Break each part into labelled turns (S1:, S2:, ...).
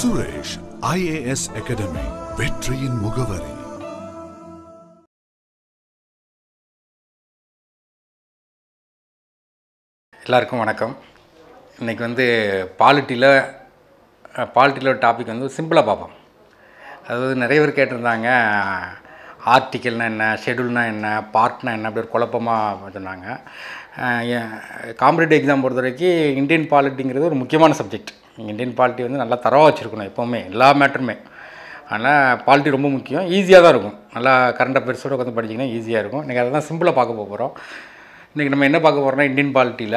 S1: Suresh IAS academy வெற்றியின் முகவரி
S2: எல்லாருக்கும் வணக்கம் இன்றைக்கி வந்து பாலிட்டியில் பாலிட்டியில் டாபிக் வந்து சிம்பிளாக பார்ப்போம் அதாவது நிறைய பேர் கேட்டிருந்தாங்க ஆர்டிக்கல்னா என்ன ஷெடியூல்னா என்ன பார்ட்னா என்ன அப்படி ஒரு குழப்பமாக சொன்னாங்க காம்படிட்டிவ் எக்ஸாம் பொறுத்த வரைக்கும் இந்தியன் பாலிட்டிங்கிறது ஒரு முக்கியமான சப்ஜெக்ட் இந்தியன் பாலிட்டி வந்து நல்லா தரவாக வச்சுருக்கணும் எப்போவுமே எல்லா மேட்டருமே அதனால் பாலிட்டி ரொம்ப முக்கியம் ஈஸியாக தான் இருக்கும் நல்லா கரண்ட் அஃபேர்ஸோடு உட்காந்து படிச்சிங்கன்னா ஈஸியாக இருக்கும் இன்றைக்கி அதை தான் சிம்பிளாக பார்க்க போகிறோம் இன்றைக்கி நம்ம என்ன பார்க்க போகிறோம்னா இந்தியன் பாலிட்டியில்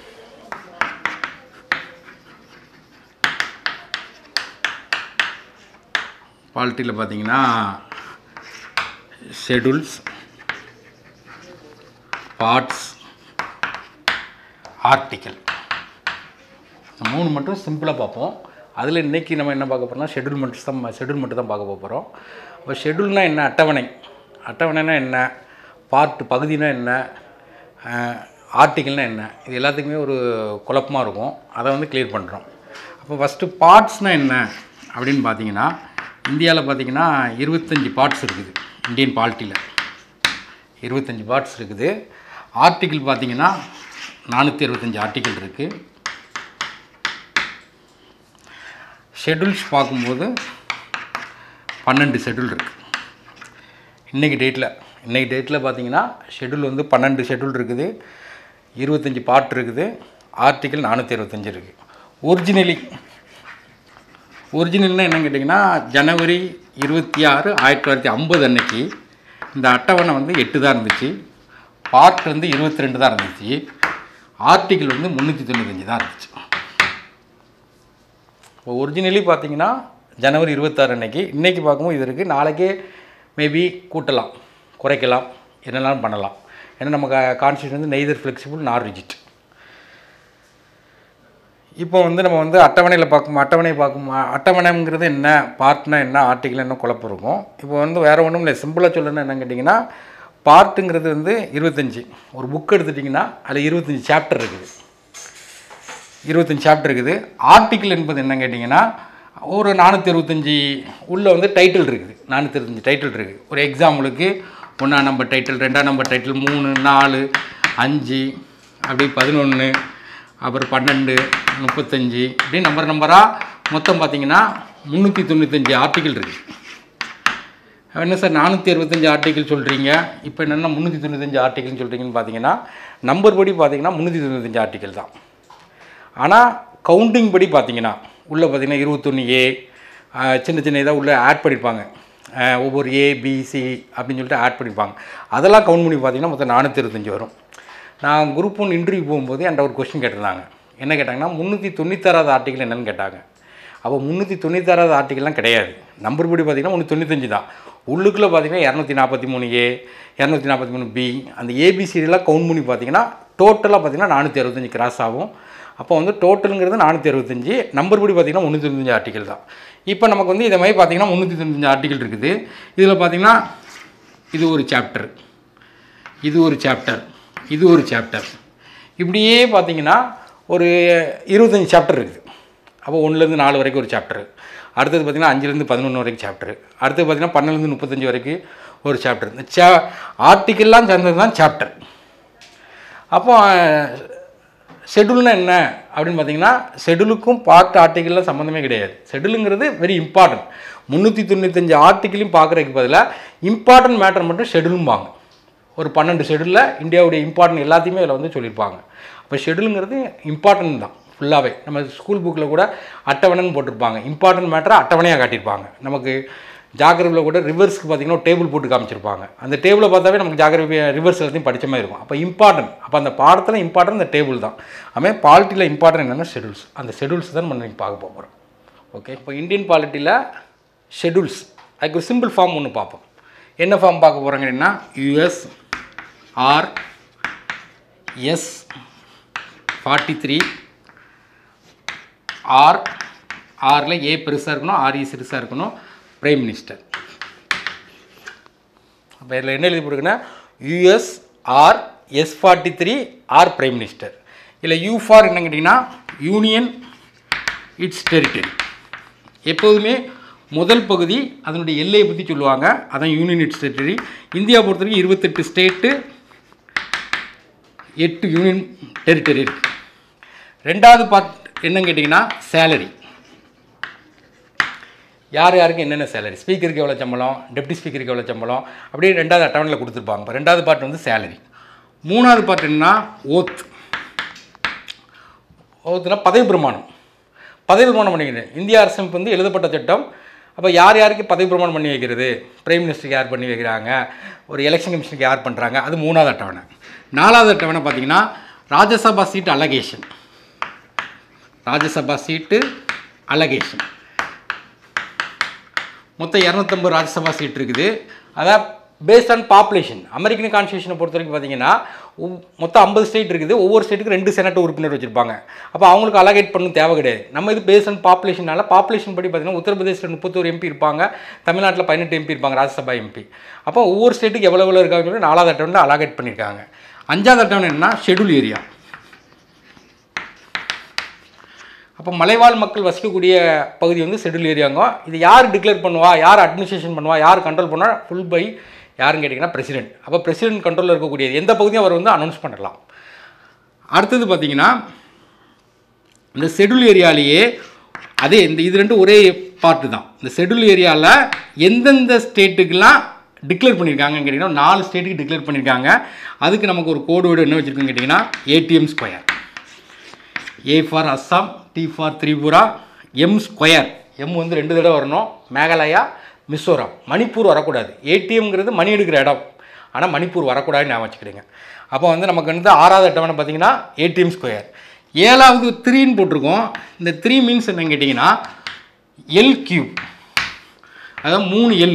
S2: பாலிட்டியில் பார்த்தீங்கன்னா ஷெடியூல்ஸ் பார்ட்ஸ் ஆர்டிக்கல் இந்த மூணு மட்டும் சிம்பிளாக பார்ப்போம் அதில் இன்றைக்கி நம்ம என்ன பார்க்க போகிறோம்னா ஷெடியூல் மட்டும் தான் ஷெடியூல் மட்டும் தான் பார்க்க போகிறோம் அப்போ ஷெடியூல்னால் என்ன அட்டவணை அட்டவணைனா என்ன பார்ட் பகுதினா என்ன ஆர்டிக்கல்னால் என்ன இது எல்லாத்துக்குமே ஒரு குழப்பமாக இருக்கும் அதை வந்து கிளியர் பண்ணுறோம் அப்போ ஃபஸ்ட்டு பார்ட்ஸ்னால் என்ன அப்படின்னு பார்த்தீங்கன்னா இந்தியாவில் பார்த்தீங்கன்னா இருபத்தஞ்சி பார்ட்ஸ் இருக்குது இந்தியன் பாலிட்டியில் இருபத்தஞ்சி பார்ட்ஸ் இருக்குது ஆர்டிக்கிள் பார்த்தீங்கன்னா நானூற்றி அறுபத்தஞ்சி ஆர்டிக்கிள் இருக்குது ஷெடியூல்ஸ் பார்க்கும்போது பன்னெண்டு ஷெடியூல் இருக்குது இன்றைக்கி டேட்டில் இன்றைக்கி டேட்டில் பார்த்தீங்கன்னா ஷெடியூல் வந்து பன்னெண்டு ஷெடியூல் இருக்குது இருபத்தஞ்சி பார்ட் இருக்குது ஆர்டிக்கிள் நானூற்றி அறுபத்தஞ்சி இருக்குது ஒரிஜினலி ஒரிஜினல்னால் என்னன்னு கேட்டிங்கன்னா ஜனவரி இருபத்தி ஆறு ஆயிரத்தி தொள்ளாயிரத்தி ஐம்பது அன்னைக்கு இந்த அட்டவணை வந்து எட்டு தான் இருந்துச்சு பார்ட் வந்து இருபத்தி ரெண்டு தான் இருந்துச்சு ஆர்டிக்கிள் வந்து முந்நூற்றி தொண்ணூத்தஞ்சு தான் இருந்துச்சு இப்போ ஒரிஜினலி பார்த்தீங்கன்னா ஜனவரி இருபத்தாறு அன்னைக்கு இன்றைக்கி பார்க்கும்போது இது இருக்குது நாளைக்கே மேபி கூட்டலாம் குறைக்கலாம் என்னெல்லாம் பண்ணலாம் ஏன்னா நம்ம கான்ஸ்டியூஷன் வந்து நெய்தர் ஃப்ளெக்சிபிள் நார் ரிஜிட் இப்போ வந்து நம்ம வந்து அட்டவணையில் பார்க்கும் அட்டவணை பார்க்கும் அட்டவணைங்கிறது என்ன பார்ட்னா என்ன ஆர்டிக்கல் என்ன குழப்பம் இருக்கும் இப்போ வந்து வேறு ஒன்றும் இல்லை சிம்பிளாக சொல்லணும்னா என்னன்னு கேட்டிங்கன்னா பார்ட்டுங்கிறது வந்து இருபத்தஞ்சி ஒரு புக் எடுத்துட்டிங்கன்னா அதில் இருபத்தஞ்சி சாப்டர் இருக்குது இருபத்தஞ்சி சாப்டர் இருக்குது ஆர்டிக்கிள் என்பது என்ன கேட்டிங்கன்னா ஒரு நானூற்றி அறுபத்தஞ்சி உள்ளே வந்து டைட்டில் இருக்குது நானூற்றி அறுபத்தஞ்சி டைட்டில் இருக்குது ஒரு எக்ஸாம்பிளுக்கு ஒன்றாம் நம்பர் டைட்டில் ரெண்டாம் நம்பர் டைட்டில் மூணு நாலு அஞ்சு அப்படி பதினொன்று அப்புறம் பன்னெண்டு முப்பத்தஞ்சு இப்படி நம்பர் நம்பராக மொத்தம் பார்த்தீங்கன்னா முந்நூற்றி தொண்ணூத்தஞ்சு ஆர்டிக்கிள் இருக்குது என்ன சார் நானூற்றி அறுபத்தஞ்சு ஆர்டிக்கிள் சொல்கிறீங்க இப்போ என்னென்னா முந்நூற்றி தொண்ணூத்தஞ்சு ஆர்டிக்கிள்னு சொல்கிறீங்கன்னு பார்த்தீங்கன்னா நம்பர் படி பார்த்தீங்கன்னா முந்நூற்றி தொண்ணூத்தஞ்சு ஆர்டிக்கிள் தான் ஆனால் கவுண்டிங் படி பார்த்தீங்கன்னா உள்ளே பார்த்தீங்கன்னா இருபத்தொன்று ஏ சின்ன சின்ன இதாக உள்ளே ஆட் பண்ணியிருப்பாங்க அஹ் ஒவ்வொரு ஏ பிசி அப்படின்னு சொல்லிட்டு ஆட் பண்ணியிருப்பாங்க அதெல்லாம் கவுண்ட் பண்ணி பார்த்தீங்கன்னா மொத்தம் நானூற்றி இருபத்தஞ்சி வரும் நான் குரூப் ஒன் இன்டர்வியூ போகும்போது என்கிட்ட ஒரு கொஸ்டின் கேட்டிருந்தாங்க என்ன கேட்டாங்கன்னா முந்நூற்றி தொண்ணூத்தாறாவது ஆர்டிக்கல் என்னன்னு கேட்டாங்க அப்போ முந்நூற்றி தொண்ணூத்தாறாவது ஆர்டிக்கல்லாம் கிடையாது நம்பர் படி பார்த்தீங்கன்னா முந்நூற்றி தொண்ணூத்தஞ்சு தான் உள்ளுக்குள்ளே பார்த்தீங்கன்னா இரநூத்தி நாற்பத்தி மூணு ஏ இரநூத்தி நாற்பத்தி மூணு பி அந்த ஏபிசிடிலாம் கவுண்ட் பண்ணி பார்த்தீங்கன்னா டோட்டலாக பார்த்தீங்கன்னா நானூற்றி அறுபத்தஞ்சி கிராஸ் ஆகும் அப்போ வந்து டோட்டலுங்கிறது நானூற்றி அறுபத்தஞ்சி நம்பர் படி பார்த்தீங்கன்னா முந்நூற்றி தொண்ணூத்தஞ்சு ஆர்டிக்கல் தான் இப்போ நமக்கு வந்து இதை மாதிரி பார்த்தீங்கன்னா முந்நூற்றி தொண்ணூத்தஞ்சு ஆர்டிக்கல் இருக்குது இதில் பார்த்தீங்கன்னா இது ஒரு சாப்டர் இது ஒரு சாப்டர் இது ஒரு சாப்டர் இப்படியே பார்த்தீங்கன்னா ஒரு இருபத்தஞ்சி சாப்டர் இருக்குது அப்போ ஒன்றுலேருந்து நாலு வரைக்கும் ஒரு சாப்டர் அடுத்தது பார்த்திங்கன்னா அஞ்சுலேருந்து பதினொன்று வரைக்கும் சாப்டர் அடுத்தது பார்த்திங்கன்னா பன்னெண்டுலேருந்து முப்பத்தஞ்சு வரைக்கும் ஒரு சாப்டர் இந்த சா ஆர்டிக்கல்லாம் சேர்ந்தது தான் சாப்டர் அப்போ ஷெடியூல்னா என்ன அப்படின்னு பார்த்தீங்கன்னா ஷெடியூலுக்கும் பார்ட் ஆர்டிக்கல்லாம் சம்மந்தமே கிடையாது ஷெடியூலுங்கிறது வெரி இம்பார்ட்டன்ட் முந்நூற்றி தொண்ணூத்தஞ்சு ஆர்டிக்கலையும் பார்க்குறதுக்கு பதிலாக இம்பார்ட்டன்ட் மேட்டர் மட்டும் ஷெடியூலும்பாங்க ஒரு பன்னெண்டு ஷெடியூலில் இந்தியாவுடைய இம்பார்ட்டன்ட் எல்லாத்தையுமே அதில் வந்து சொல்லியிருப்பாங்க அப்போ ஷெடியூலுங்கிறது இம்பார்ட்டன்ட் தான் ஃபுல்லாகவே நம்ம ஸ்கூல் புக்கில் கூட அட்டவணைன்னு போட்டிருப்பாங்க இம்பார்ட்டன்ட் மேட்டரை அட்டவணையாக காட்டியிருப்பாங்க நமக்கு ஜாகிரபியில் கூட ரிவர்ஸ்க்கு பார்த்தீங்கன்னா ஒரு டேபிள் போட்டு காமிச்சிருப்பாங்க அந்த டேபிளை பார்த்தாவே நமக்கு ஜாகிரபி ரிவர்ஸ் எல்லாத்தையும் படித்த மாதிரி இருக்கும் அப்போ இம்பார்ட்டன்ட் அப்போ அந்த பாடத்தில் இம்பார்ட்டன்ட் அந்த டேபிள் தான் அதுமாதிரி பாலிட்டியில் இம்பார்ட்டன்ட் என்னென்னா ஷெடியூல்ஸ் அந்த ஷெடியூல்ஸ் தான் நம்ம இன்னைக்கு பார்க்க போகிறோம் ஓகே இப்போ இந்தியன் பாலிட்டியில் ஷெடியூல்ஸ் அதுக்கு ஒரு சிம்பிள் ஃபார்ம் ஒன்று பார்ப்போம் என்ன ஃபார்ம் பார்க்க போகிறாங்கன்னா US R S forty three R ஆரில் ஏ பெருசாக இருக்கணும் ஆர்இ சிறுசாக இருக்கணும் பிரைம் மினிஸ்டர் அப்போ இதில் என்ன எழுதி போட்டுருக்குன்னா US R S forty three R prime minister இல்லை யூ ஃபார் என்ன கேட்டிங்கன்னா யூனியன் இட்ஸ் டெரிட்டரி எப்போதுமே முதல் பகுதி அதனுடைய எல்லையை பற்றி சொல்லுவாங்க அதான் யூனியன் டெரிட்டரி இந்தியா பொறுத்த வரைக்கும் இருபத்தெட்டு ஸ்டேட்டு எட்டு யூனியன் டெரிட்டரி இருக்கு ரெண்டாவது பார்ட் என்னன்னு கேட்டிங்கன்னா சேலரி யார் யாருக்கு என்னென்ன சேலரி ஸ்பீக்கருக்கு எவ்வளோ சம்பளம் டெப்டி ஸ்பீக்கருக்கு எவ்வளோ சம்பளம் அப்படியே ரெண்டாவது அட்டவணையில் கொடுத்துருப்பாங்க இப்போ ரெண்டாவது பார்ட் வந்து சேலரி மூணாவது பார்ட் என்னன்னா ஓத் ஓத்துனா பதவி பிரமாணம் பதவி பிரமாணம் பண்ணிக்கிறேன் இந்திய அரசமைப்பு வந்து எழுதப்பட்ட சட்டம் அப்போ யார் யாருக்கு பதவி பிரமாணம் பண்ணி வைக்கிறது பிரைம் மினிஸ்டருக்கு யார் பண்ணி வைக்கிறாங்க ஒரு எலெக்ஷன் கமிஷனுக்கு யார் பண்ணுறாங்க அது மூணாவது அட்டவணை நாலாவது அட்டவணை பார்த்தீங்கன்னா Rajya Sabha seat allocation Rajya Sabha seat allocation மொத்தம் இரநூத்தம்பது ராஜ்யசபா சீட் இருக்குது அதான் பேஸ்ட் ஆன் பாப்புலேஷன் அமெரிக்கன் கான்ஸ்டியூஷனை பொறுத்த வரைக்கும் பார்த்தீங்கன்னா ஒவ்- மொத்தம் ஐம்பது ஸ்டேட் இருக்குது ஒவ்வொரு ஸ்டேட்டுக்கு ரெண்டு செனட் உறுப்பினர் வச்சுருப்பாங்க அப்போ அவங்களுக்கு அலகேட் பண்ணணும் தேவை கிடையாது நம்ம இது பேஸ்ட் ஆன் பாப்புலேஷனால பாப்புலேஷன் படி பார்த்தீங்கன்னா உத்தரப்பிரதேசில் முப்பத்தோரு எம்பி இருப்பாங்க தமிழ்நாட்டில் பதினெட்டு எம்பி இருப்பாங்க ராஜ்யசபா எம்பி அப்போ ஒவ்வொரு ஸ்டேட்டுக்கு எவ்வளோ எவ்வளோ இருக்காங்கன்னு சொல்லி நாலாவது அட்டவணை அலகேட் பண்ணியிருக்காங்க அஞ்சாவது அட்டவணை என்னன்னா ஷெட்யூல் ஏரியா அப்போ மலைவாழ் மக்கள் வசிக்கக்கூடிய பகுதி வந்து ஷெட்யூல் ஏரியாங்க இது யார் டிக்ளேர் பண்ணுவா யார் அட்மினிஸ்ட்ரேஷன் பண்ணுவா யார் கண்ட்ரோல் பண்ணுவா ஃபுல் பை யாருன்னு கேட்டிங்கன்னா பிரசிடென்ட் அப்போ பிரசிடென்ட் கண்ட்ரோலில் இருக்கக்கூடியது எந்த பகுதியும் அவர் வந்து அனௌன்ஸ் பண்ணலாம் அடுத்தது பார்த்தீங்கன்னா இந்த ஷெட்யூல் ஏரியாலேயே அதே இந்த இது ரெண்டும் ஒரே பார்ட்டு தான் இந்த ஷெட்யூல் ஏரியாவில் எந்தெந்த ஸ்டேட்டுக்கெல்லாம் டிக்ளேர் பண்ணியிருக்காங்கன்னு கேட்டிங்கன்னா நாலு ஸ்டேட்டுக்கு டிக்ளேர் பண்ணியிருக்காங்க அதுக்கு நமக்கு ஒரு கோடு வேர்டு என்ன வச்சுருக்குன்னு கேட்டிங்கன்னா ATM square A for Assam D for Tripura M square M வந்து ரெண்டு தடவை வரணும் மேகாலயா மிசோரம் மணிப்பூர் வரக்கூடாது ஏடிஎம்ங்கிறது மணி எடுக்கிற இடம் ஆனால் மணிப்பூர் வரக்கூடாதுன்னு ஞாபகம் வச்சுக்கிடுங்க அப்போ வந்து நமக்கு வந்து ஆறாவது அட்டவணை பார்த்தீங்கன்னா ஏடிஎம் ஸ்கொயர் ஏழாவது த்ரீன்னு போட்டிருக்கோம் இந்த த்ரீ மீன்ஸ் என்னன்னு கேட்டிங்கன்னா எல் கியூப் அதாவது மூணு எல்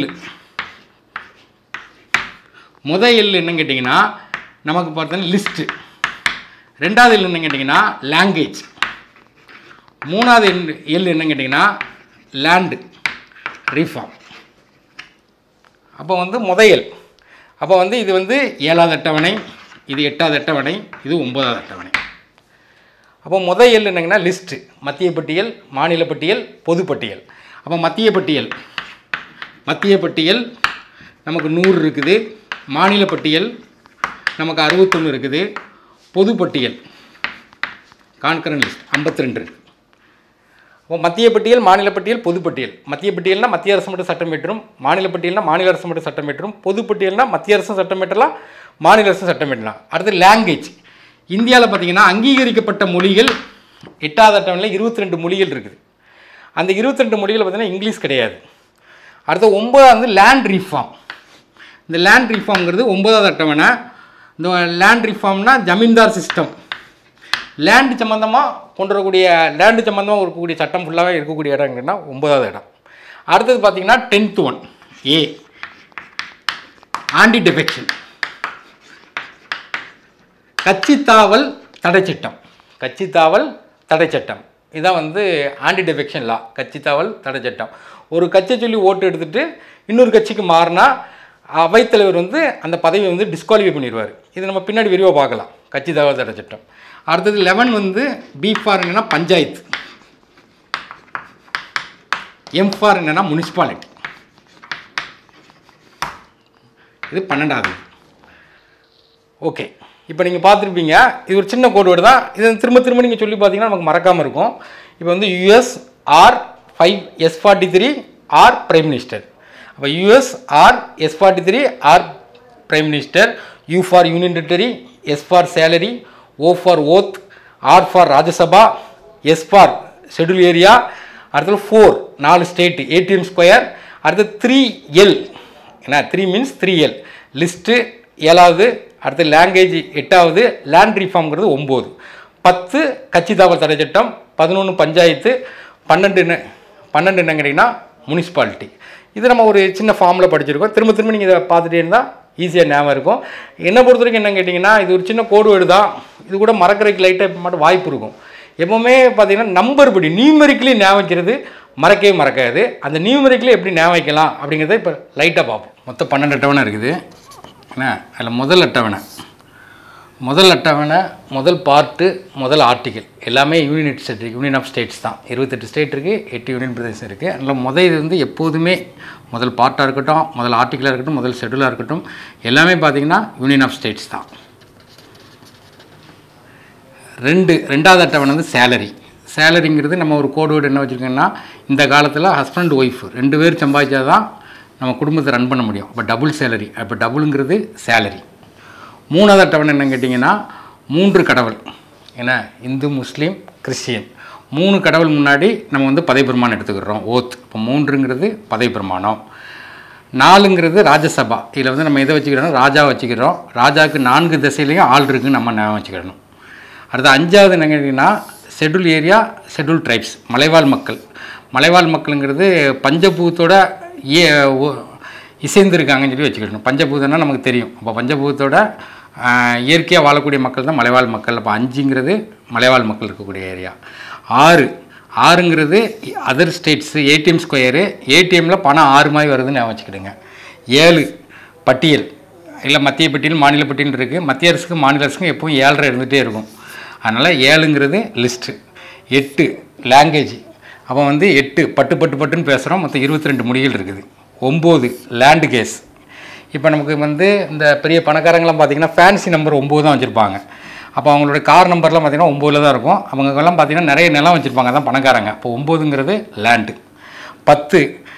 S2: முத எல் என்னன்னு கேட்டிங்கன்னா நமக்கு பார்த்தோன்னா லிஸ்ட்டு ரெண்டாவது எல் என்னன்னு கேட்டிங்கன்னா லாங்குவேஜ் மூணாவது எண் எல் என்னன்னு கேட்டிங்கன்னா லேண்டு ரீஃபார்ம் அப்போ வந்து முதையல் அப்போ வந்து இது வந்து ஏழாவது அட்டவணை இது எட்டாவது அட்டவணை இது ஒன்பதாவது அட்டவணை அப்போ முத எல் என்னங்கன்னா லிஸ்ட்டு மத்திய பட்டியல் மாநில பட்டியல் பொது பட்டியல் அப்போ மத்திய பட்டியல் மத்திய பட்டியல் நமக்கு நூறு இருக்குது மாநில பட்டியல் நமக்கு அறுபத்தொன்று இருக்குது பொது பட்டியல் கான்கரன் லிஸ்ட் ஐம்பத்தி ரெண்டு இருக்குது அப்போ மத்திய பட்டியல் மாநில பட்டியல் பொது பட்டியல் மத்திய பட்டியல்னா மத்திய அரசு மட்டும் சட்டம் இயற்றும் மாநில பட்டியல்னா மாநில அரசு மட்டும் சட்டம் இயற்றும் பொது பட்டியல்னா மத்திய அரசும் சட்டம் இயற்றலாம் மாநில அரசும் சட்டம் இயற்றலாம் அடுத்து லாங்குவேஜ் இந்தியாவில் பார்த்தீங்கன்னா அங்கீகரிக்கப்பட்ட மொழிகள் எட்டாவது அட்டவணையில் இருபத்தி ரெண்டு மொழிகள் இருக்குது அந்த இருபத்தி ரெண்டு மொழிகள் பார்த்தீங்கன்னா இங்கிலீஷ் கிடையாது அடுத்து ஒன்பதாவது வந்து லேண்ட் ரீஃபார்ம் இந்த லேண்ட் ரீஃபார்ம்ங்கிறது ஒன்பதாவது அட்டவணை இந்த லேண்ட் ரீஃபார்ம்னா ஜமீன்தார் சிஸ்டம் லேண்டு சம்மந்தமாக கொண்டு வரக்கூடிய லேண்டு சம்மந்தமாக இருக்கக்கூடிய சட்டம் ஃபுல்லாகவே இருக்கக்கூடிய இடங்கன்னா ஒன்பதாவது இடம் அடுத்தது பார்த்தீங்கன்னா tenth one A anti defection கட்சித்தாவல் தடை சட்டம் கட்சித்தாவல் தடை சட்டம் இதான் வந்து ஆன்டி டெஃபெக்ஷன் லா கட்சித்தாவல் தடை சட்டம் ஒரு கட்சியை சொல்லி ஓட்டு எடுத்துட்டு இன்னொரு கட்சிக்கு மாறினா அவைத்தலைவர் வந்து அந்த பதவியை வந்து டிஸ்குவாலிஃபை பண்ணிடுவார் இது நம்ம பின்னாடி விரிவாக பார்க்கலாம் கட்சி தகவல் தடை சட்டம் அடுத்தது லெவன் வந்து பி ஃபார் என்னன்னா பஞ்சாயத்து எம் ஃபார் என்னன்னா முனிசிபாலிட்டி இது பன்னெண்டாவது ஓகே இப்போ நீங்கள் பார்த்துருப்பீங்க இது ஒரு சின்ன கோடு வேர்டு தான் இது திரும்ப திரும்ப நீங்கள் சொல்லி பார்த்தீங்கன்னா நமக்கு மறக்காமல் இருக்கும் இப்போ வந்து US R five S forty three R prime minister அப்போ US R S forty three R prime minister U for union territory S for salary O for oath R for Rajya Sabha S for schedule area அடுத்தது four நாலு state ATM square அடுத்து three L என்ன three means three L list ஏழாவது அடுத்து language எட்டாவது land ரீஃபார்ம்ங்கிறது ஒம்பது பத்து கட்சி தாவல் தடை சட்டம் பதினொன்று பஞ்சாயத்து பன்னெண்டு என்ன பன்னெண்டு என்ன கேட்டிங்கன்னா முனிசிபாலிட்டி இது நம்ம ஒரு சின்ன ஃபார்மில் படிச்சிருக்கோம் திரும்ப திரும்ப நீங்கள் இதை பார்த்துட்டே இருந்தால் ஈஸியாக ஞாபகம் இருக்கும் என்னை பொறுத்த வரைக்கும் என்ன கேட்டிங்கன்னா இது ஒரு சின்ன கோடு வேர்டு தான் இது கூட மறக்கிறதுக்கு லைட்டாக மட்டும் வாய்ப்பு இருக்கும் எப்போவுமே பார்த்தீங்கன்னா நம்பர் படி நியூமெரிக்கலி ஞாபகம் வைக்கிறது மறக்கவே மறக்காது அந்த நியூமெரிக்கலி எப்படி ஞாபகம் வைக்கலாம் அப்படிங்கிறத இப்போ லைட்டாக பார்ப்போம் மொத்தம் பன்னெண்டு அட்டவணை இருக்குது என்ன அதில் முதல் அட்டவணை முதல் அட்டவணை முதல் பார்ட்டு முதல் ஆர்டிகல் எல்லாமே யூனியன் ஸ்டேட் இருக்குது யூனியன் ஆஃப் ஸ்டேட்ஸ் தான் இருபத்தெட்டு ஸ்டேட் இருக்குது எட்டு யூனியன் பிரதேசம் இருக்குது அதில் முதல் இது வந்து எப்போதுமே முதல் பார்ட்டாக இருக்கட்டும் முதல் ஆர்டிக்கலாக இருக்கட்டும் முதல் ஷெடியூலாக இருக்கட்டும் எல்லாமே பார்த்திங்கன்னா யூனியன் ஆஃப் ஸ்டேட்ஸ் தான் ரெண்டு ரெண்டாவது அட்டவணை வந்து சேலரி சேலரிங்கிறது நம்ம ஒரு கோடு வேர்டு என்ன வச்சுருக்கோங்கன்னா இந்த காலத்தில் ஹஸ்பண்ட் ஒய்ஃப் ரெண்டு பேர் சம்பாதிச்சா தான் நம்ம குடும்பத்தை ரன் பண்ண முடியும் அப்போ டபுள் சேலரி அப்போ டபுளுங்கிறது சேலரி மூணாவது அட்டவணை என்னன்னு கேட்டிங்கன்னா மூன்று கடவுள் ஏன்னா இந்து முஸ்லீம் கிறிஸ்டியன் மூணு கடவுள் முன்னாடி நம்ம வந்து பதவி பிரமாணம் எடுத்துக்கிறோம் ஓத் இப்போ மூன்றுங்கிறது பதவி பிரமாணம் நாலுங்கிறது ராஜசபா இதில் வந்து நம்ம எதை வச்சுக்கிறோம் ராஜா வச்சுக்கிறோம் ராஜாவுக்கு நான்கு திசையிலையும் ஆள் இருக்குன்னு நம்ம ஞாபகம் வச்சுக்கிறணும் அடுத்து அஞ்சாவது என்ன கேட்டிங்கன்னா ஷெட்யூல் ஏரியா ஷெட்யூல் ட்ரைப்ஸ் மலைவாழ் மக்கள் மலைவாழ் மக்களுங்கிறது பஞ்சபூத்தோட ஏ ஓ- இசைந்திருக்காங்கன்னு சொல்லி வச்சுக்கிடணும் பஞ்சபூதம்னா நமக்கு தெரியும் அப்போ பஞ்சபூதத்தோட இயற்கையாக வாழக்கூடிய மக்கள் தான் மலைவாழ் மக்கள் அப்போ அஞ்சுங்கிறது மலைவாழ் மக்கள் இருக்கக்கூடிய ஏரியா ஆறு ஆறுங்கிறது அதர் ஸ்டேட்ஸு ஏடிஎம் ஸ்கொயரு ஏடிஎம்மில் பணம் ஆறு மாதிரி வருதுன்னு ஞாபகம் வச்சுக்கிடுங்க ஏழு பட்டியல் இல்லை மத்திய பட்டியல் மாநில பட்டியல் இருக்குது மத்திய அரசுக்கும் மாநில அரசுக்கும் எப்பவும் ஏழரை இருந்துகிட்டே இருக்கும் அதனால் ஏழுங்கிறது லிஸ்ட்டு எட்டு லாங்குவேஜ் அப்போ வந்து எட்டு பட்டு பட்டு பட்டுன்னு பேசுகிறோம் மொத்தம் இருபத்தி ரெண்டு மொழிகள் இருக்குது ஒம்பது லேண்டு கேஸ் இப்போ நமக்கு வந்து இந்த பெரிய பணக்காரங்களாம் பார்த்தீங்கன்னா ஃபேன்சி நம்பர் ஒம்பது தான் வச்சுருப்பாங்க அப்போ அவங்களோட கார் நம்பர்லாம் பார்த்தீங்கன்னா ஒம்போதில் தான் இருக்கும் அவங்கெல்லாம் பார்த்தீங்கன்னா நிறைய நிலம் வச்சுருப்பாங்க அதான் பணக்காரங்க இப்போ ஒம்போதுங்கிறது லேண்டு பத்து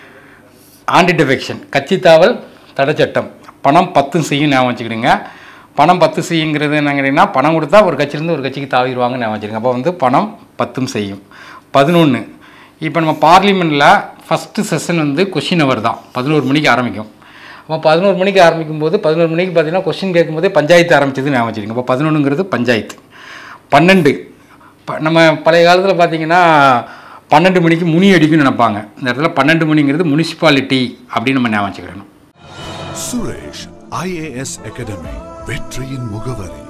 S2: ஆன்டி டிஃபெக்ஷன் கட்சித்தாவல் தடைச்சட்டம் பணம் பத்தும் செய்யும் ஞாபகம் வச்சுக்கிடுங்க பணம் பத்து செய்யுங்கிறது என்னன்னு கேட்டிங்கன்னா பணம் கொடுத்தா ஒரு கட்சியிலேருந்து ஒரு கட்சிக்கு தாவிடுவாங்க ஞாபகம் வச்சுருங்க அப்போ வந்து பணம் பத்தும் செய்யும் பதினொன்று இப்போ நம்ம பார்லிமெண்ட்டில் ஃபஸ்ட்டு செஷன் வந்து கொஷின் அவர் தான் பதினோரு மணிக்கு ஆரம்பிக்கும் அப்போ பதினோரு மணிக்கு ஆரம்பிக்கும் போது பதினோரு மணிக்கு பார்த்தீங்கன்னா கொஸ்டின் கேட்கும்போதே பஞ்சாயத்து ஆரம்பிச்சது ஞாபகம் வச்சுருங்க அப்போ பதினொன்றுங்கிறது பஞ்சாயத்து பன்னெண்டு ப- நம்ம பழைய காலத்தில் பார்த்தீங்கன்னா பன்னெண்டு மணிக்கு முனி அடிக்கும்னு நினைப்பாங்க இந்த இடத்துல பன்னெண்டு மணிங்கிறது முனிசிபாலிட்டி அப்படின்னு நம்ம ஞாபகம் வச்சுக்கணும்
S1: சுரேஷ் ஐஏஎஸ் அகாடமி வெற்றியின் முகவரி